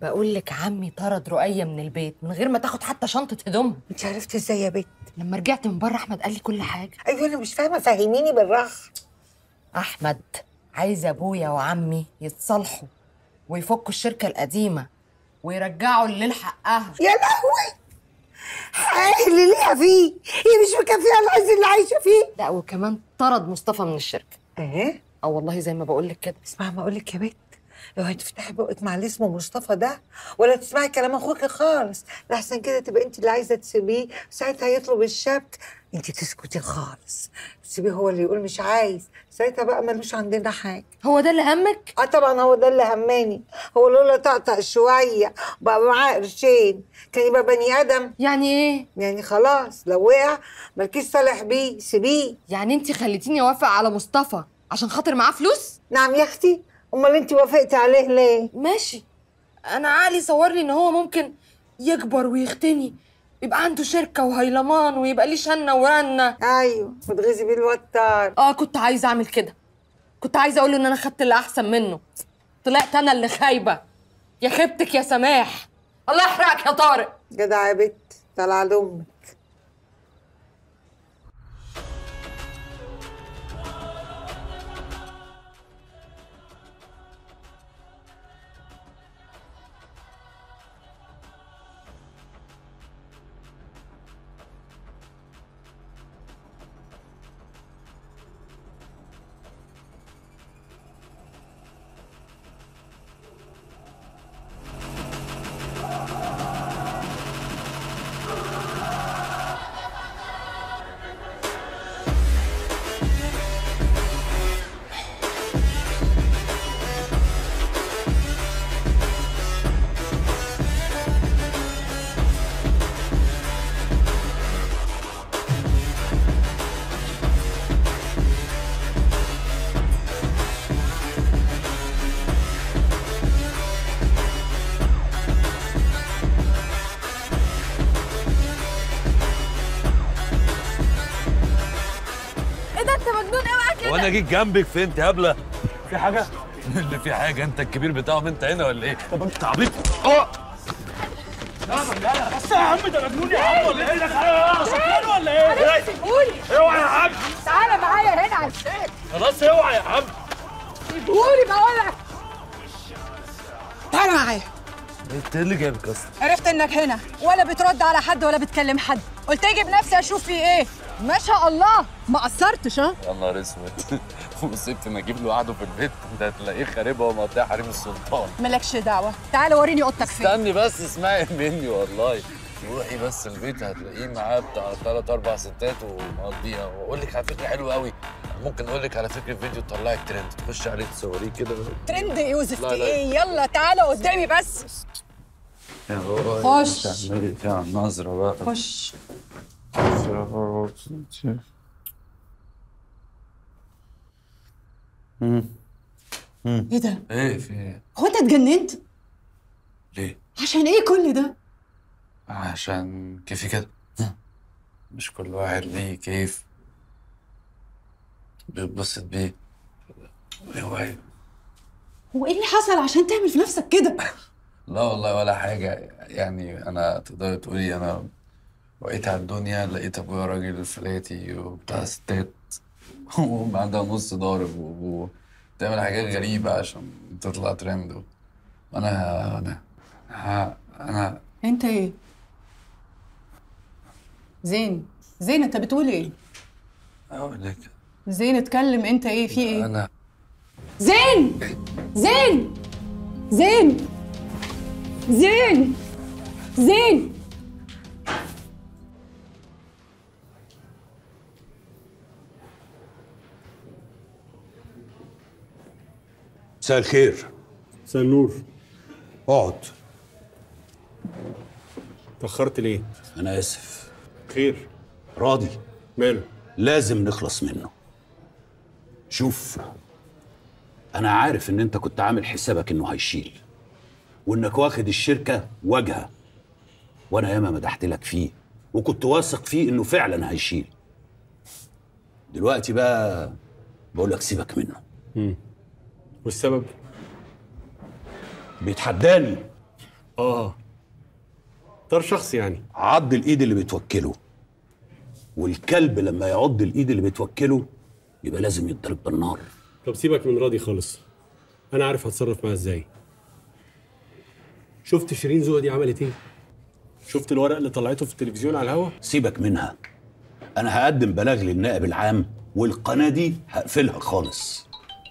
بقول لك عمي طرد رؤية من البيت من غير ما تاخد حتى شنطة هدومها انت عرفتي ازاي يا بنت لما رجعت من بره احمد قال لي كل حاجة ايوه انا مش فاهمه فهميني بالراحه احمد عايز ابويا وعمي يتصالحوا ويفكوا الشركة القديمة ويرجعوا الليل حقها يا لهوي اللي ليها فيه هي مش مكفيه العز اللي عايشه فيه لا وكمان طرد مصطفى من الشركة ايه اه والله زي ما بقول لك كده اسمع ما اقول لك يا بنت لو هتفتحي بقك مع اللي اسمه مصطفى ده ولا تسمعي كلام اخوك خالص لحسن كده تبقى انت اللي عايزه تسيبيه ساعتها يطلب الشبك انت تسكتي خالص تسيبيه هو اللي يقول مش عايز ساعتها بقى ملوش عندنا حاجه هو ده اللي همك اه طبعا هو ده اللي هماني هو لولا طقطق شويه بقى معاه قرشين كان يبقى بني ادم يعني ايه يعني خلاص لو وقع مالكيش صالح بيه سيبيه يعني انت خليتيني اوافق على مصطفى عشان خاطر معاه فلوس نعم يا اختي امال انت وافقتي عليه ليه ماشي انا عقلي صور لي ان هو ممكن يكبر ويغتني يبقى عنده شركة وهيلمان ويبقى ليه شنة ورنة ايوه وتغيظي بيه الوتار اه كنت عايزة اعمل كده كنت عايزة اقول له ان انا خدت اللي احسن منه طلعت انا اللي خايبة يا خيبتك يا سماح الله يحرقك يا طارق جدع يا بت طلع لامك ايه ده انت مجنون قوي كده وانا جيت جنبك فين انت هبله في حاجه اللي في حاجه انت الكبير بتاعهم انت هنا ولا ايه طب انت عبيط اه بس يا عم ده مجنون يا عم ولا ايه ده سكران ولا ايه؟ سيبولي اوعى يا عم تعالى معايا هنا على الشيخ خلاص اوعى يا عم سيبولي بقول لك تعالى معايا انت ايه اللي جايبك اصلا عرفت انك هنا ولا بترد على حد ولا بتكلم حد قلت اجي بنفسي اشوف في ايه ما شاء الله ما قصرتش ها يا نهار اسود وسبت نجيب له قعده في البيت ده هتلاقيه خاربها ومقطع حريم السلطان مالكش دعوه تعالى وريني اوضتك فين استني بس اسمعي مني والله روحي بس البيت هتلاقيه معاه بتاع ثلاث اربع ستات ومقضيها واقول لك على فكره حلوه قوي ممكن اقول لك على فكره فيديو تطلعي الترند تخش عليه تصوريه كده ترند ايه وزفت لا، لا. ايه يلا تعالى قدامي بس خش. تعملي فيها النظره بقى خش ايه ده ايه في ايه هو انت اتجننت ليه عشان ايه كل ده عشان كيفي كده مش كل واحد ليه كيف بيتبسط بيه هواية هو ايه اللي حصل عشان تعمل في نفسك كده لا والله ولا حاجة يعني أنا تقدري تقولي أنا وقيت على الدنيا لقيت أبويا راجل فلاتي وبتاع ستات وعندها نص ضارب و- وبتعمل حاجات غريبة عشان تطلع ترند أنا أنا ها- أنا انت ايه زين زين انت بتقول ايه أقول لك زين اتكلم انت ايه في ايه أنا زين زين زين زين زين مساء الخير مساء النور اقعد تأخرت ليه؟ انا اسف خير راضي ماله؟ لازم نخلص منه شوف انا عارف ان انت كنت عامل حسابك انه هيشيل وانك واخد الشركه واجهه وانا ياما مدحت لك فيه وكنت واثق فيه انه فعلا هيشيل دلوقتي بقى بقول لك سيبك منه والسبب؟ بيتحداني اه طار شخص يعني عض الايد اللي بتوكله والكلب لما يعض الايد اللي بتوكله يبقى لازم يتضرب بالنار طب سيبك من راضي خالص انا عارف هتصرف معاها ازاي شفت شيرين زوقة دي عملت ايه شفت الورق اللي طلعته في التلفزيون على الهوا سيبك منها انا هقدم بلاغ للنائب العام والقناه دي هقفلها خالص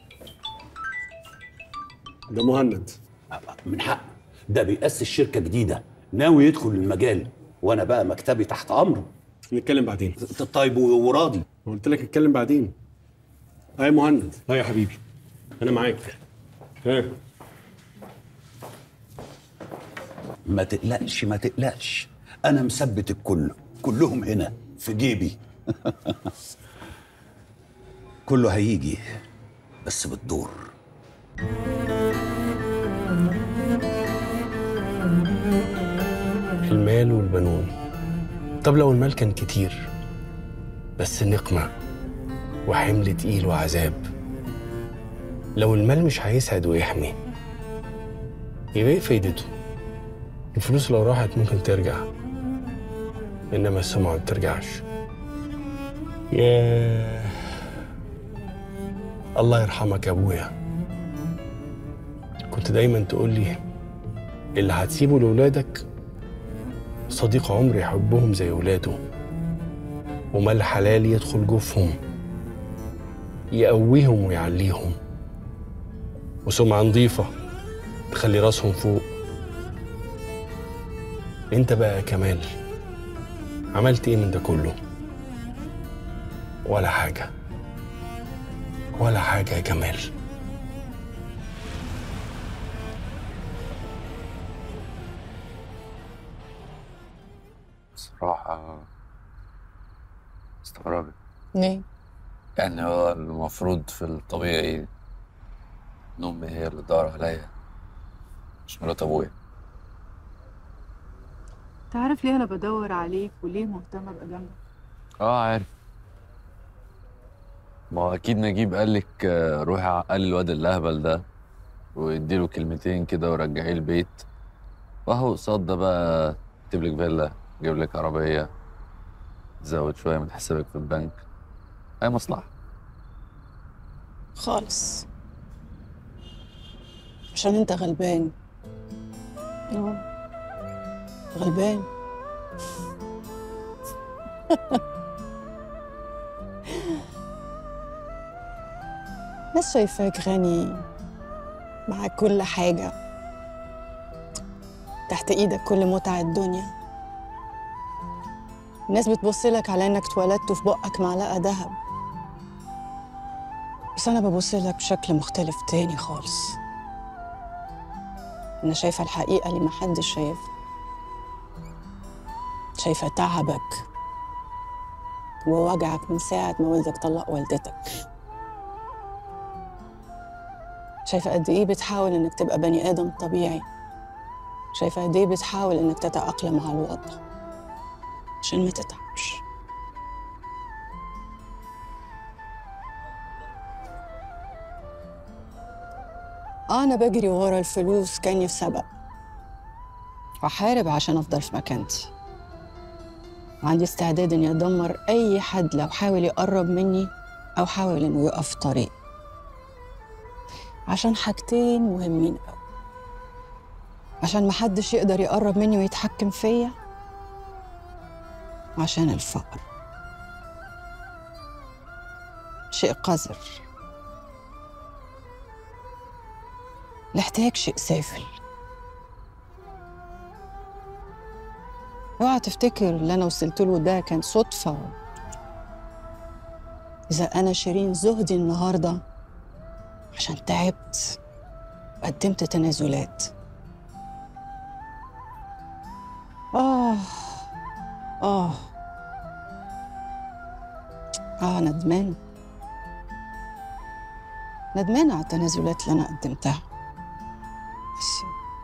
ده مهند من حق ده بيأسس شركه جديده ناوي يدخل المجال وانا بقى مكتبي تحت امره نتكلم بعدين طيب وراضي قلت لك نتكلم بعدين ها يا مهند ها يا حبيبي انا معاك ها ما تقلقش ما تقلقش انا مثبت الكل كلهم هنا في جيبي كله هيجي بس بالدور المال والبنون طب لو المال كان كتير بس نقمة وحمل تقيل وعذاب لو المال مش هيسعد ويحمي يبقى ايه فايدته الفلوس لو راحت ممكن ترجع انما السمعة ما بترجعش ياه الله يرحمك يا ابويا كنت دايما تقول لي اللي هتسيبه لولادك صديق عمر يحبهم زي ولاده ومال حلال يدخل جوفهم يقويهم ويعليهم وسمعة نظيفة تخلي راسهم فوق انت بقى يا كمال عملت ايه من ده كله ولا حاجة ولا حاجة يا كمال صراحة استغربت ليه؟ يعني هو المفروض في الطبيعي إن أمي هي اللي تدور عليا مش مرات أبويا تعرف ليه انا بدور عليك وليه مهتمه ابقى جنبك اه عارف ما هو اكيد نجيب قال لك آه، روحي عقلي الواد الاهبل ده واديله كلمتين كده ورجعيه البيت وهو قصاد ده بقى اكتب لك فيلا اجيب لك عربيه تزود شويه من حسابك في البنك اي مصلحه خالص عشان انت غلبان اه غلبان ناس شايفاك غني معاك كل حاجة تحت ايدك كل متع الدنيا الناس بتبص لك على انك اتولدت وفي بقك معلقة ذهب بس انا ببص لك بشكل مختلف تاني خالص انا شايفة الحقيقة اللي محدش شايفها شايفة تعبك ووجعك من ساعة ما والدك طلق والدتك شايفة قد إيه بتحاول إنك تبقى بني آدم طبيعي شايفة قد إيه بتحاول إنك تتأقلم على الوضع عشان ما تتعبش آه أنا بجري ورا الفلوس كأني في سبق وأحارب عشان أفضل في مكانتي وعندي استعداد إني أدمر أي حد لو حاول يقرب مني أو حاول إنه يقف في طريقي عشان حاجتين مهمين قوي عشان محدش يقدر يقرب مني ويتحكم فيا وعشان الفقر شيء قذر الاحتياج شيء سافل اوعى تفتكر اللي انا وصلت له ده كان صدفه اذا انا شيرين زهدي النهارده عشان تعبت وقدمت تنازلات آه آه آه ندمان ندمان على التنازلات اللي أنا قدمتها بس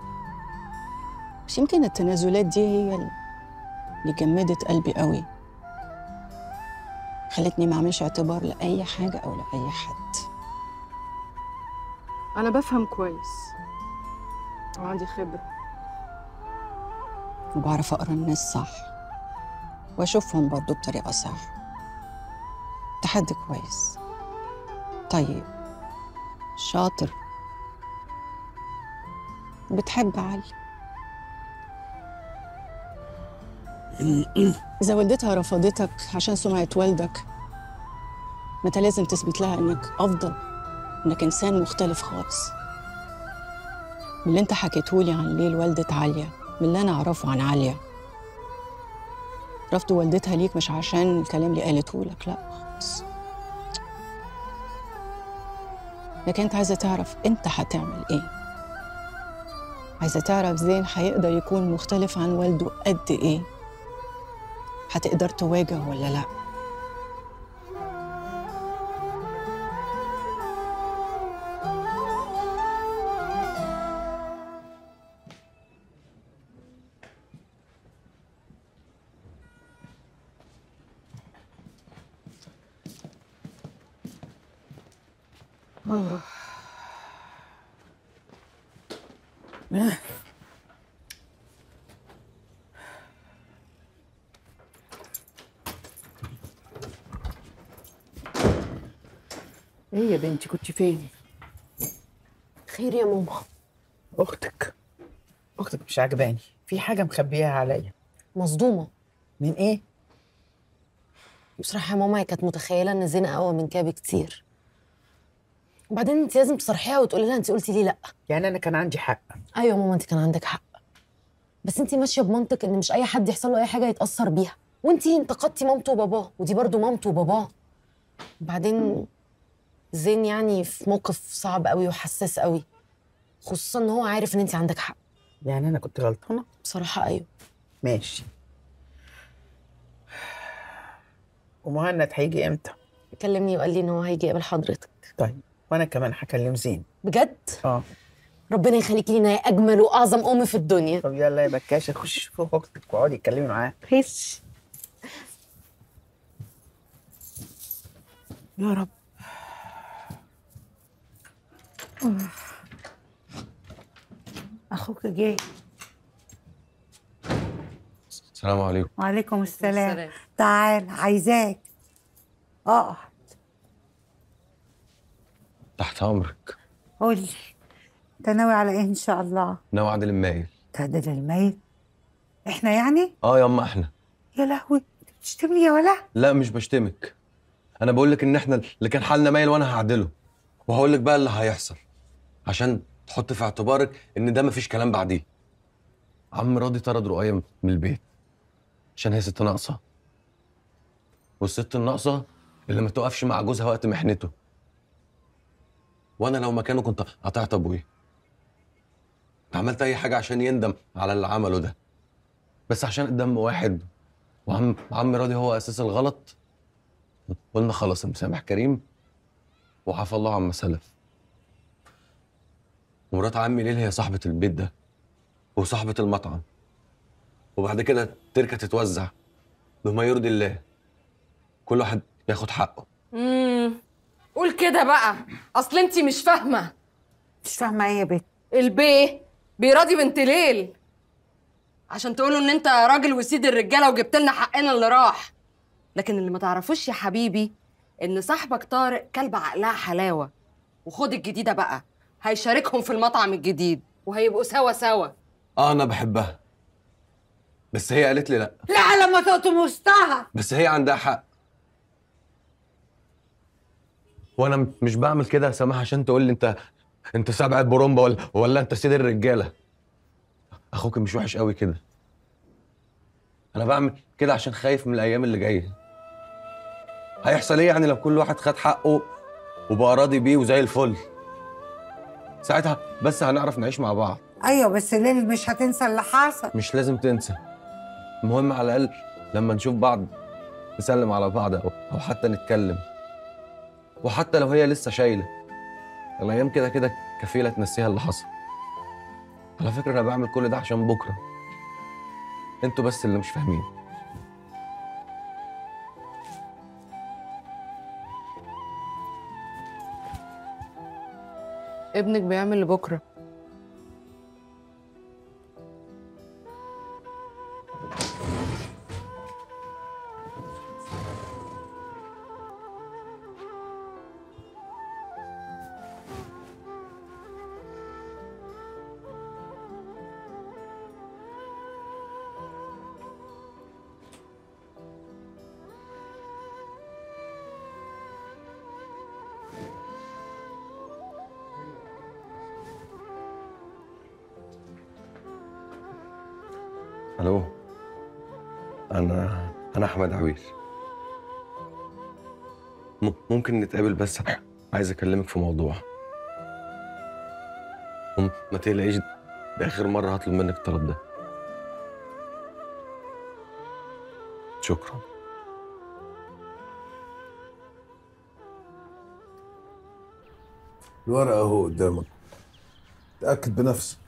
بس يمكن التنازلات دي هي اللي جمدت قلبي قوي خلتني ما اعملش اعتبار لأي حاجة أو لأي حد أنا بفهم كويس وعندي خبرة وبعرف أقرأ الناس صح وأشوفهم برضو بطريقة صح تحدي كويس طيب شاطر بتحب علي إذا والدتها رفضتك عشان سمعة والدك ما أنت لازم تثبت لها إنك أفضل إنك إنسان مختلف خالص من اللي أنت حكيتهولي عن ليل والدة عالية من اللي أنا أعرفه عن عالية رفض والدتها ليك مش عشان الكلام اللي قالته لك لا خالص لكن أنت عايزة تعرف أنت هتعمل إيه عايزة تعرف زين هيقدر يكون مختلف عن والده قد إيه هتقدر تواجه ولا لأ ايه يا بنتي كنت فين؟ خير يا ماما اختك اختك مش عجباني في حاجه مخبيها عليا مصدومه من ايه؟ بصراحه يا ماما هي كانت متخيله ان زينه اقوى من كده بكتير وبعدين انت لازم تصرحيها وتقولي لها انت قلتي ليه لا يعني انا كان عندي حق ايوه يا ماما انت كان عندك حق بس انت ماشيه بمنطق ان مش اي حد يحصل له اي حاجه يتاثر بيها وانت انتقدتي مامته وباباه ودي برضو مامته وباباه وبعدين زين يعني في موقف صعب قوي وحساس قوي خصوصا ان هو عارف ان انت عندك حق يعني انا كنت غلطانه بصراحه ايوه ماشي ومهند هيجي امتى؟ كلمني وقال لي ان هو هيجي يقابل حضرتك طيب وانا كمان هكلم زين بجد اه ربنا يخليكي لينا يا اجمل واعظم ام في الدنيا طب يلا يا بكاشه خشي شوفي اختك واقعدي اتكلمي معاها خش يا رب اخوك جاي السلام عليكم وعليكم السلام السلام. تعال عايزاك اقعد تحت امرك قول لي انت ناوي على ايه ان شاء الله ناوي عادل المايل تعدد الميت احنا يعني اه ياما احنا يا لهوي تشتمني يا ولا لا مش بشتمك انا بقول لك ان احنا اللي كان حالنا مايل وانا هعدله وهقول لك بقى اللي هيحصل عشان تحط في اعتبارك ان ده مفيش كلام بعديه عم راضي طرد رؤية من البيت عشان هي ست ناقصة والست الناقصة اللي ما تقفش مع جوزها وقت محنته وانا لو مكانه كنت قطعت ابويا عملت اي حاجة عشان يندم على اللي عمله ده بس عشان الدم واحد وعم عم راضي هو اساس الغلط قلنا خلاص المسامح كريم وعفى الله عما سلف ومرات عمي ليل هي صاحبة البيت ده وصاحبة المطعم وبعد كده تركة تتوزع بما يرضي الله كل واحد ياخد حقه امم قول كده بقى اصل انت مش فاهمه مش فاهمه ايه يا بنت البيه بيراضي بنت ليل عشان تقولوا ان انت راجل وسيد الرجاله وجبت لنا حقنا اللي راح لكن اللي ما تعرفوش يا حبيبي ان صاحبك طارق كلب عقلها حلاوه وخد الجديده بقى هيشاركهم في المطعم الجديد وهيبقوا سوا سوا اه انا بحبها بس هي قالت لي لا لا لما تقطم وسطها بس هي عندها حق وانا م- مش بعمل كده يا سماح عشان تقول لي انت انت سبعة برومبا ولا ولا انت سيد الرجاله اخوك مش وحش قوي كده انا بعمل كده عشان خايف من الايام اللي جايه هيحصل ايه يعني لو كل واحد خد حقه وبقى راضي بيه وزي الفل ساعتها بس هنعرف نعيش مع بعض ايوه بس ليل مش هتنسى اللي حصل مش لازم تنسى المهم على الاقل لما نشوف بعض نسلم على بعض او او حتى نتكلم وحتى لو هي لسه شايله الايام كده كده كفيله تنسيها اللي حصل على فكره انا بعمل كل ده عشان بكره انتوا بس اللي مش فاهمين ابنك بيعمل لبكره الو انا انا احمد عويل م- ممكن نتقابل بس عايز اكلمك في موضوع م- ما تقلقيش ده اخر مره هطلب منك الطلب ده شكرا الورقة اهو قدامك تأكد بنفسك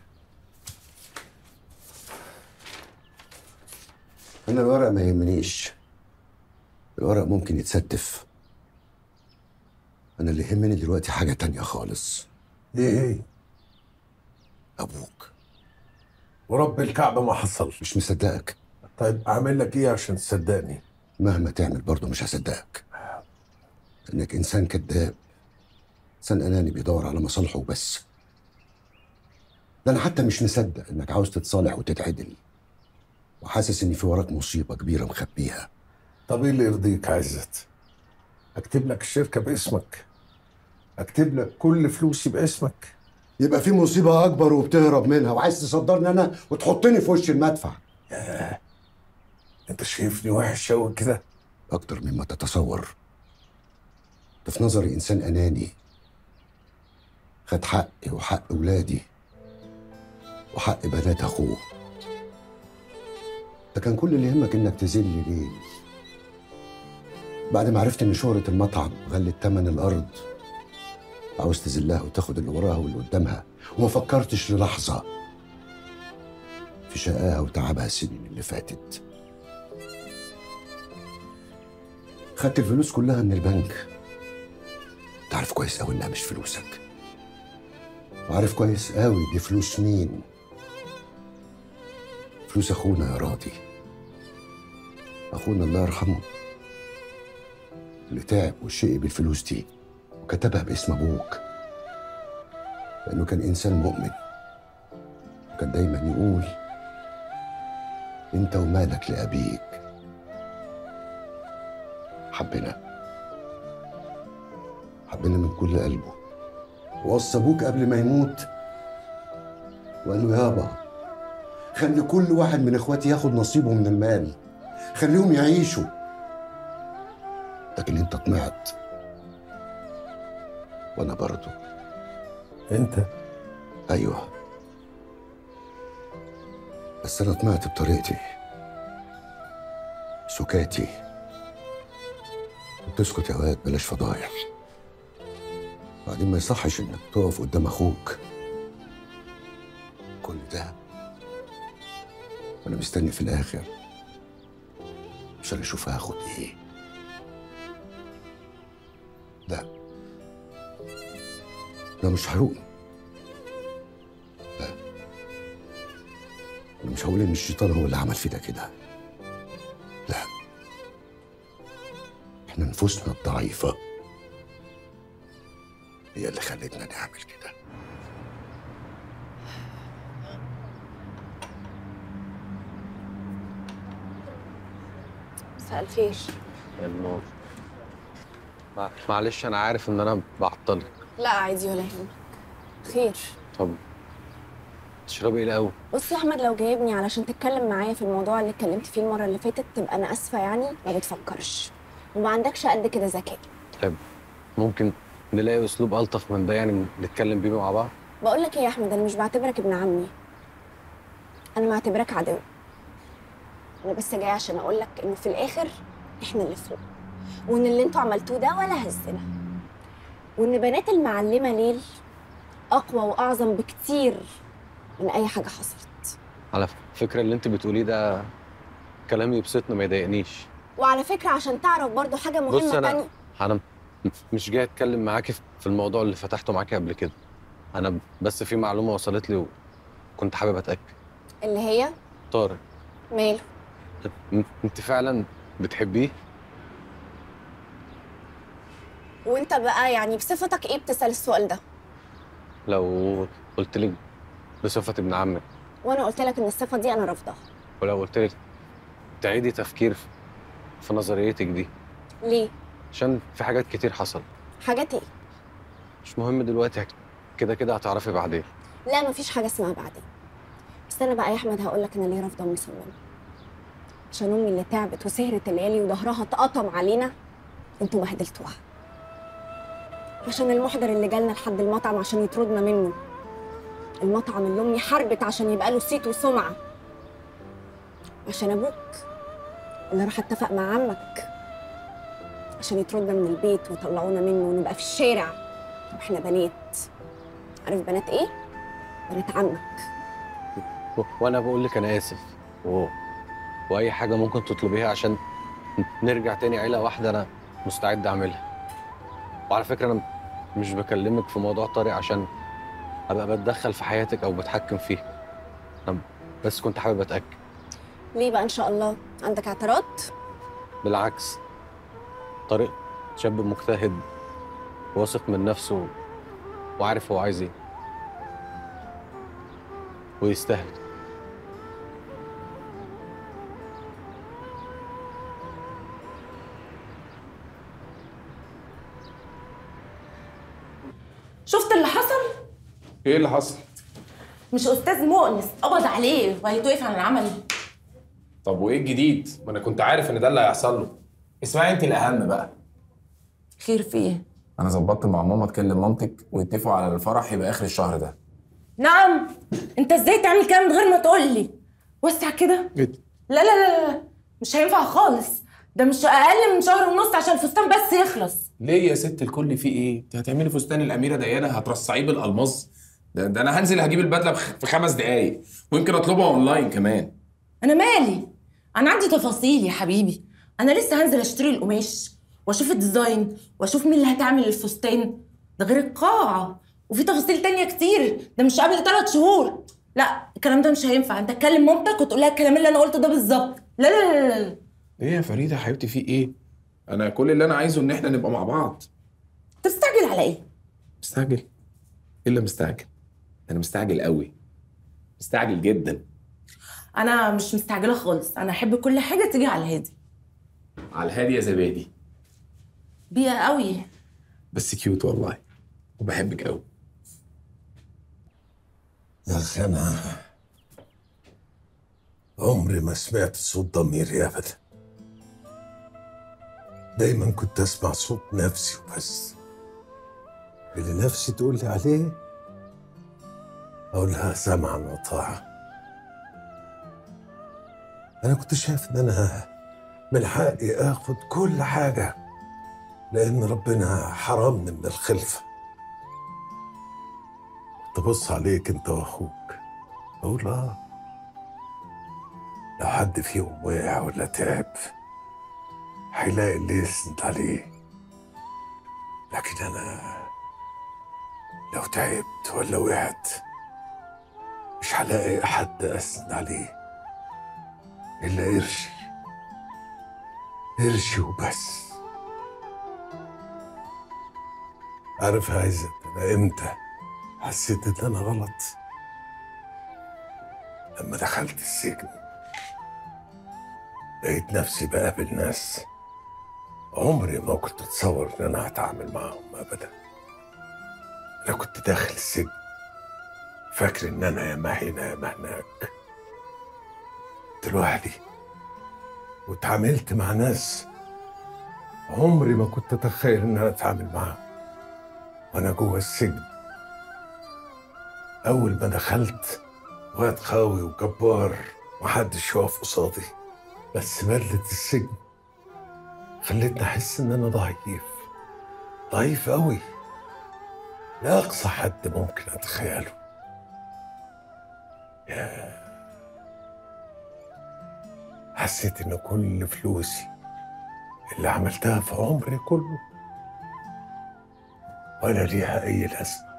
أنا الورق ما يهمنيش الورق ممكن يتستف أنا اللي يهمني دلوقتي حاجة تانية خالص ايه ايه أبوك ورب الكعبة ما حصل مش مصدقك طيب أعمل لك إيه عشان تصدقني مهما تعمل برضه مش هصدقك إنك إنسان كذاب إنسان أناني بيدور على مصالحه وبس ده أنا حتى مش مصدق إنك عاوز تتصالح وتتعدل وحاسس إن في وراك مصيبة كبيرة مخبيها طب إيه اللي يرضيك عزت أكتب لك الشركة باسمك أكتب لك كل فلوسي باسمك يبقى في مصيبة أكبر وبتهرب منها وعايز تصدرني أنا وتحطني في وش المدفع أنت شايفني وحش أوي كده أكتر مما تتصور ده في نظري إنسان أناني خد حقي وحق ولادي وحق بنات أخوه ده كان كل اللي يهمك إنك تذل ليل بعد ما عرفت إن شهرة المطعم غلت تمن الأرض عاوز تذلها وتاخد اللي وراها واللي قدامها وما فكرتش للحظة في شقاها وتعبها السنين اللي فاتت خدت الفلوس كلها من البنك تعرف كويس قوي انها مش فلوسك وعارف كويس قوي دي فلوس مين فلوس اخونا يا راضي اخونا الله يرحمه اللي تعب وشقي بالفلوس دي وكتبها باسم ابوك لانه كان انسان مؤمن كان دايما يقول انت ومالك لابيك حبنا حبنا من كل قلبه ووصى ابوك قبل ما يموت وقال له يابا خلي كل واحد من اخواتي ياخد نصيبه من المال خليهم يعيشوا لكن انت طمعت وانا برضه انت ايوه بس انا طمعت بطريقتي سكاتي تسكت يا واد بلاش فضايح بعدين ما يصحش انك تقف قدام اخوك كل ده وانا مستني في الاخر عشان اشوف هاخد ايه لا ده مش حروق لا انا مش هقول ان الشيطان هو اللي عمل فينا كده لا احنا نفوسنا الضعيفة هي اللي خلتنا نعمل كده مساء الخير النور مع- معلش انا عارف ان انا بعطلك لا عادي ولا يهمك خير طب تشربي ايه الاول بص يا احمد لو جايبني علشان تتكلم معايا في الموضوع اللي اتكلمت فيه المره اللي فاتت تبقى انا اسفه يعني ما بتفكرش وما عندكش قد كده ذكاء طيب ممكن نلاقي اسلوب الطف من ده يعني نتكلم بيه مع بعض بقول لك ايه يا احمد انا مش بعتبرك ابن عمي انا معتبرك عدو انا بس جاي عشان اقول لك انه في الاخر احنا اللي فوق وان اللي انتوا عملتوه ده ولا هزنا وان بنات المعلمه ليل اقوى واعظم بكتير من اي حاجه حصلت على فكره اللي انت بتقوليه ده كلام يبسطني ما يضايقنيش وعلى فكره عشان تعرف برضو حاجه بص مهمه انا تانية انا م- مش جاي اتكلم معاكي في الموضوع اللي فتحته معاكي قبل كده انا بس في معلومه وصلت لي وكنت حابب اتاكد اللي هي طارق ماله م- انت فعلا بتحبيه وانت بقى يعني بصفتك ايه بتسال السؤال ده لو قلت لك بصفه ابن عمك وانا قلت لك ان الصفه دي انا رافضاها ولو قلت لك تعيدي تفكير في- في نظريتك دي ليه عشان في حاجات كتير حصلت حاجات ايه مش مهم دلوقتي كده كده هتعرفي بعدين لا مفيش حاجه اسمها بعدين بس انا بقى يا احمد هقول لك انا ليه رافضه ومصممه عشان امي اللي تعبت وسهرت الليالي وظهرها اتقطم علينا انتوا بهدلتوها عشان المحضر اللي جالنا لحد المطعم عشان يطردنا منه المطعم اللي امي حاربت عشان يبقى له صيت وسمعه عشان ابوك اللي راح اتفق مع عمك عشان يطردنا من البيت ويطلعونا منه ونبقى في الشارع واحنا بنات عارف بنات ايه؟ بنات عمك و- وانا بقول لك انا اسف و... واي حاجه ممكن تطلبيها عشان نرجع تاني عيله واحده انا مستعد اعملها وعلى فكره انا مش بكلمك في موضوع طارق عشان ابقى بتدخل في حياتك او بتحكم فيها انا بس كنت حابب اتاكد ليه بقى ان شاء الله عندك اعتراض بالعكس طارق شاب مجتهد واثق من نفسه وعارف هو عايز ايه ويستاهل شفت اللي حصل؟ ايه اللي حصل؟ مش استاذ مؤنس قبض عليه وهيتوقف عن العمل طب وايه الجديد؟ ما انا كنت عارف ان ده اللي هيحصل له. اسمعي انت الاهم بقى. خير في ايه؟ انا ظبطت مع ماما تكلم مامتك ويتفقوا على الفرح يبقى اخر الشهر ده. نعم انت ازاي تعمل كده من غير ما تقول لي وسع كده ايه لا لا لا لا مش هينفع خالص ده مش اقل من شهر ونص عشان الفستان بس يخلص ليه يا ست الكل في ايه؟ انت هتعملي فستان الاميره ديانا هترصعيه بالالماظ؟ ده, ده انا هنزل هجيب البدله بخ- في خمس دقايق ويمكن اطلبها اونلاين كمان. انا مالي انا عندي تفاصيل يا حبيبي انا لسه هنزل اشتري القماش واشوف الديزاين واشوف مين اللي هتعمل الفستان ده غير القاعه وفي تفاصيل تانية كتير ده مش قبل ثلاث شهور لا الكلام ده مش هينفع انت تكلم مامتك وتقول لها الكلام اللي انا قلته ده بالظبط لا لا لا لا, لا. ايه يا فريده يا حبيبتي في ايه؟ انا كل اللي انا عايزه ان احنا نبقى مع بعض. انت مستعجل على ايه مستعجل؟ ايه اللي مستعجل؟ انا مستعجل قوي. مستعجل جدا. انا مش مستعجله خالص انا احب كل حاجه تيجي على الهادي على الهادي يا زبادي. بيها قوي بس كيوت والله. وبحبك قوي. يا أخي أنا عمري ما سمعت صوت ضميري أبدا دايما كنت أسمع صوت نفسي وبس اللي نفسي تقول لي عليه أقول لها سمعا وطاعة أنا كنت شايف إن أنا من حقي آخد كل حاجة لأن ربنا حرمني من الخلفة كنت أبص عليك أنت وأخوك أقول آه لو حد فيهم وقع ولا تعب هيلاقي اللي يسند عليه لكن أنا لو تعبت ولا وقعت مش هلاقي حد أسند عليه إلا قرشي قرشي وبس عارف يا عزت أنا إمتى حسيت إن أنا غلط لما دخلت السجن لقيت نفسي بقابل ناس عمري ما كنت اتصور ان انا هتعامل معاهم ابدا انا كنت داخل السجن فاكر ان انا يا ما هنا يا ما هناك كنت لوحدي واتعاملت مع ناس عمري ما كنت اتخيل ان انا اتعامل معاهم وانا جوه السجن اول ما دخلت واد قوي وجبار محدش يقف قصادي بس بلة السجن خلتني احس ان انا ضعيف ضعيف قوي لا اقصى حد ممكن اتخيله يا حسيت ان كل فلوسي اللي عملتها في عمري كله ولا ليها اي لازمه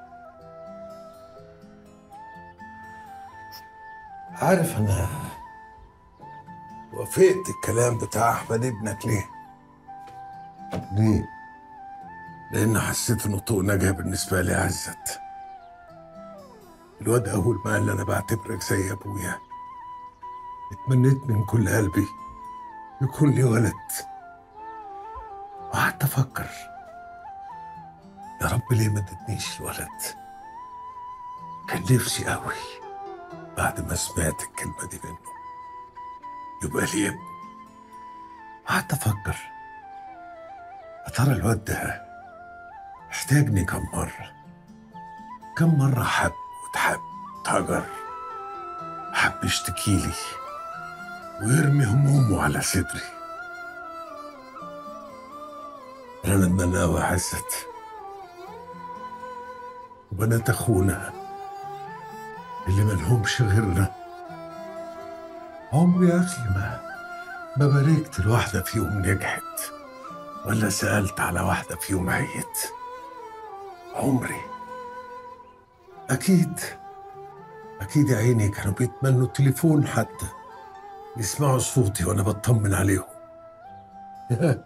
عارف انا وافقت الكلام بتاع احمد ابنك ليه؟ ليه؟ لان حسيت انه طوق نجاه بالنسبه لي عزت الواد اول ما قال لي انا بعتبرك زي ابويا اتمنيت من كل قلبي يكون لي ولد وقعدت افكر يا رب ليه ما ادتنيش الولد كان نفسي قوي بعد ما سمعت الكلمه دي منه يبقى لي ابن قعدت افكر يا ترى الواد ده احتاجني كم مرة كم مرة حب وتحب وتهجر حب يشتكيلي ويرمي همومه على صدري انا ندمان قوي يا عزت وبنات اخونا اللي ملهمش غيرنا عمري يا اخي ما ما باركت لواحدة فيهم نجحت ولا سألت على واحدة فيهم عيت عمري أكيد أكيد يا عيني كانوا بيتمنوا التليفون حتى يسمعوا صوتي وأنا بطمن عليهم يا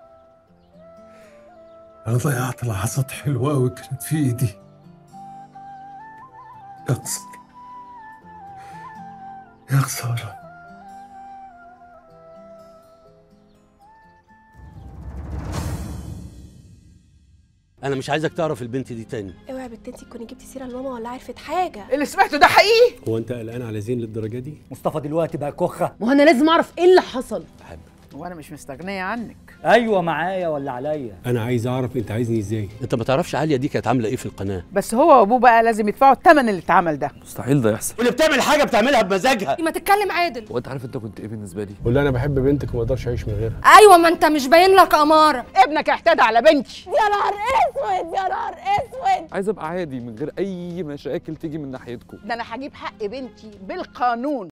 أنا ضيعت لحظات حلوة أوي كانت في إيدي يا خسارة يا خسارة انا مش عايزك تعرف البنت دي تاني اوعي يا بنت انتي تكوني جبتي سيره لماما ولا عرفت حاجه اللي سمعته ده حقيقي هو انت قلقان على زين للدرجه دي مصطفى دلوقتي بقى كخه ما هو انا لازم اعرف ايه اللي حصل وانا مش مستغنيه عنك ايوه معايا ولا عليا انا عايز اعرف انت عايزني ازاي انت ما تعرفش عاليه دي كانت عامله ايه في القناه بس هو وابوه بقى لازم يدفعوا الثمن اللي اتعمل ده مستحيل ده يحصل واللي بتعمل حاجه بتعملها بمزاجها ما تتكلم عادل هو انت عارف انت كنت ايه بالنسبه لي قول لها انا بحب بنتك وما اقدرش اعيش من غيرها ايوه ما انت مش باين لك اماره ابنك اعتدى على بنتي يا نهار اسود يا نهار اسود عايز ابقى عادي من غير اي مشاكل تيجي من ناحيتكم ده انا هجيب حق بنتي بالقانون